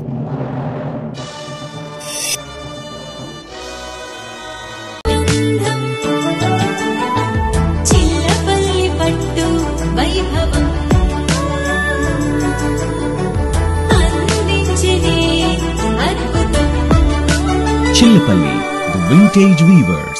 చిల్లపల్లి పట్టు వైభవం అందించినే అద్భుతం చిల్లపల్లి ది వింటేజ్ వీవర్స్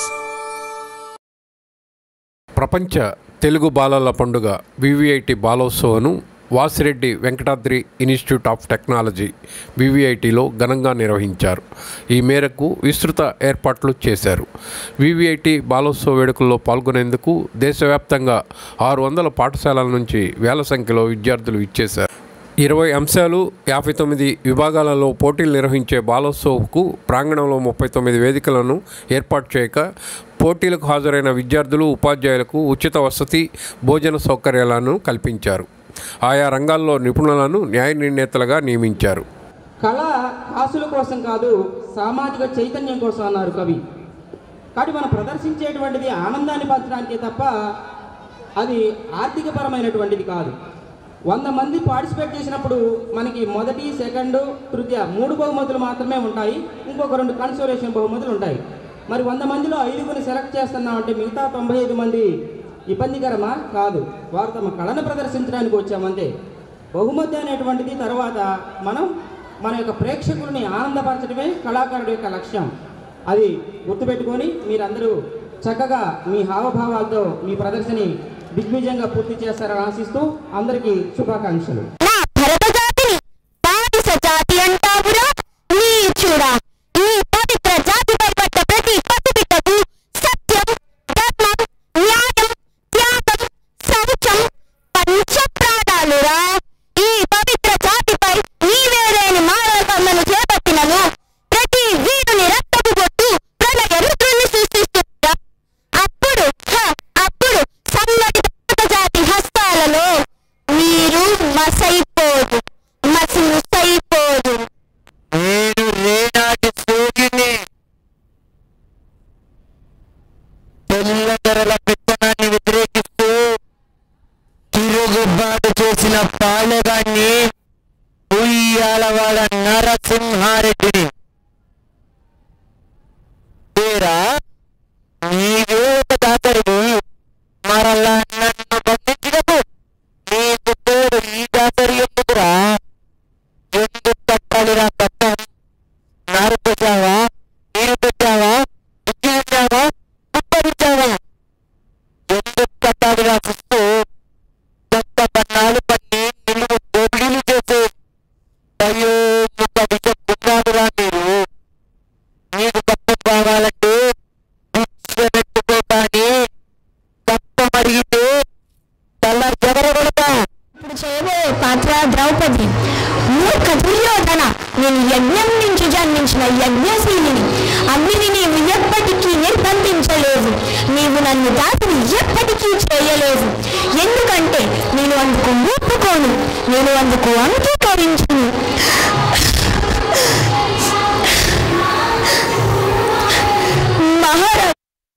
ప్రపంచ తెలుగు బాలల పండుగ వివిఐటి బాలోత్సవను Vasireddy Venkatadri institute of technology వివిఐటిలో ఘనంగా నిర్వహించారు ఈ మేరకు విస్తృత ఏర్పాట్లు చేశారు వివిఐటి బాలోత్సవ వేడుకల్లో పాల్గొనేందుకు దేశవ్యాప్తంగా ఆరు వందల పాఠశాలల నుంచి వేల సంఖ్యలో విద్యార్థులు ఇచ్చేశారు ఇరవై అంశాలు యాభై తొమ్మిది విభాగాలలో పోటీలు నిర్వహించే బాలోత్సవ్కు ప్రాంగణంలో ముప్పై తొమ్మిది వేదికలను ఏర్పాటు చేయక పోటీలకు హాజరైన విద్యార్థులు ఉపాధ్యాయులకు ఉచిత వసతి భోజన సౌకర్యాలను కల్పించారు ఆయా రంగాల్లో నిపుణులను న్యాయ నిర్ణేతలుగా నియమించారు కళ కాసుల కోసం కాదు సామాజిక చైతన్యం కోసం అన్నారు కవి కాబట్టి మనం ప్రదర్శించేటువంటిది ఆనందాన్ని పంచడానికే తప్ప అది ఆర్థికపరమైనటువంటిది కాదు వంద మంది పార్టిసిపేట్ చేసినప్పుడు మనకి మొదటి సెకండ్ తృతీయ మూడు బహుమతులు మాత్రమే ఉంటాయి ఇంకొక రెండు కన్సోలేషన్ బహుమతులు ఉంటాయి మరి వంద మందిలో ఐదుగురిని సెలెక్ట్ చేస్తున్నామంటే మిగతా తొంభై ఐదు మంది ఇబ్బందికరమా కాదు వారు తమ కళను ప్రదర్శించడానికి వచ్చామంతే బహుమతి అనేటువంటిది తర్వాత మనం మన యొక్క ప్రేక్షకుల్ని ఆనందపరచడమే కళాకారుడి యొక్క లక్ష్యం అది గుర్తుపెట్టుకొని మీరందరూ చక్కగా మీ హావభావాలతో మీ ప్రదర్శనని దిగ్విజయంగా పూర్తి చేస్తారని ఆశిస్తూ అందరికీ శుభాకాంక్షలు నా భరత జాతిని బానిస జాతి అంటావురా నీచుడా ఈ పవిత్ర జాతిపై పడ్డ ప్రతి పసిబిడ్డకు సత్యం ధర్మం న్యాయం త్యాగం శౌచం పంచ ప్రాణాలురా ఈ పవిత్ర జాతిపై నీవేలేని మానవలను చేపట్టినను ప్రతి వీరుని రక్తపు బొట్టు ప్రళయ రుద్రుని సృష్టిస్తుందా అప్పుడు హ, అప్పుడు సంఘటిత జాతి హస్తాలలో మీరు మసైపోదు మసి ముసైపోదు నేను రేనాటి సూర్యుని తెల్లదొరల పెత్తనాన్ని వ్యతిరేకిస్తూ తిరుగుబాటు చేసిన పాలెగాన్ని ఉయ్యాలవాడ నరసింహారెడ్డిని తీరా నీవే ఒక దాతరివి మరలా నన్ను బంధించినకు నీకు తోడు ఈ దాతరి ఎందుకురా ఎందుకు కట్టాలిరా కట్టం నారు పెట్టావా నీరు పెట్టావా విద్య ఇచ్చావా ఉప్పరించావా ఎందుకు కట్టాలిరా చూస్తూ కొత్త బన్నాలు పన్ని నిలువు దోపిడీలు చేసి అయ్యో ముక్క విష కుందాలురా మీరు నీకు కప్పం కావాలంటే పెట్టుకోటాని కప్పం అడిగితే తల జగరగొడతా ఇప్పుడు చేయబోయే పాత్ర ద్రౌపది మూర్ఖ దుర్యోధన నేను యజ్ఞం నుంచి జన్మించిన యజ్ఞశీలిని అగ్నిని నీవు ఎప్పటికీ నిర్బంధించలేవు నీవు నన్ను దాసిని ఎప్పటికీ చేయలేవు ఎందుకంటే నేను అందుకు ఒప్పుకోను నేను అందుకు అంగీకరించును మహారాజు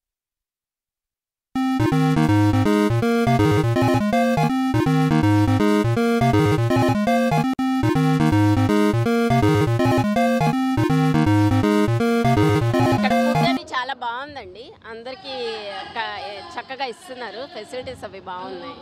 ఇక్కడ ఫుడ్ అది చాలా బాగుందండి అందరికీ క- చక్కగా ఇస్తున్నారు ఫెసిలిటీస్ అవి బాగున్నాయి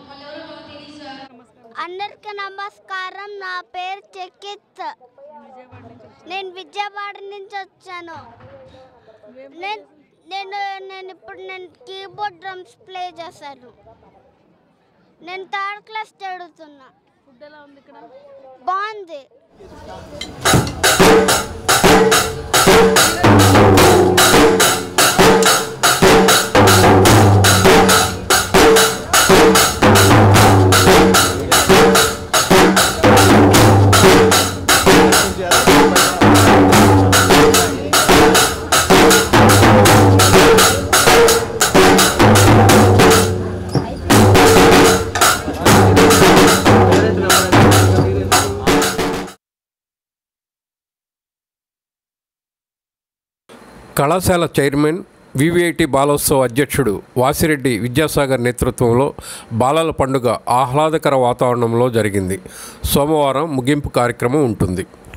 అందరికి నమస్కారం నా పేరు చెక్కిత్ నేను విజయవాడ నుంచి వచ్చాను నేను నేను నేను ఇప్పుడు నేను కీబోర్డ్ డ్రమ్స్ ప్లే చేశాను నేను థర్డ్ క్లాస్ చదువుతున్నా ఫుడ్ ఎలా ఉంది ఇక్కడ బాగుంది కళాశాల చైర్మన్ వివిఐటి బాలోత్సవ అధ్యక్షుడు వాసిరెడ్డి విద్యాసాగర్ నేతృత్వంలో బాలల పండుగ ఆహ్లాదకర వాతావరణంలో జరిగింది సోమవారం ముగింపు కార్యక్రమం ఉంటుంది